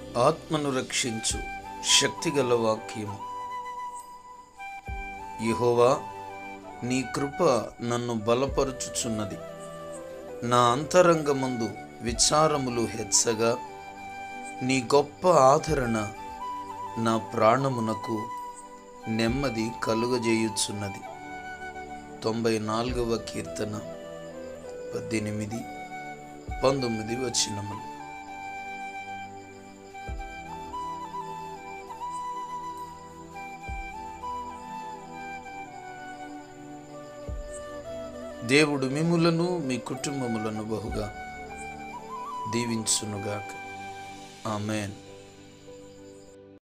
ఆత్మను రక్షించు శక్తిగల వాక్యము యెహోవా నీ కృప నన్ను బలపరుచుచున్నది నా అంతరంగమందు విచారములు హెచ్చగా నీ గొప్ప ఆదరణ నా ప్రాణమునకు నెమ్మది కలుగజేయుచున్నది తొంభై నాలుగవ కీర్తన పద్దెనిమిది పంతొమ్మిది వచనములు దేవుడు మిమ్ములను మీ కుటుంబములను బహుగా దీవించునుగాక ఆమెన్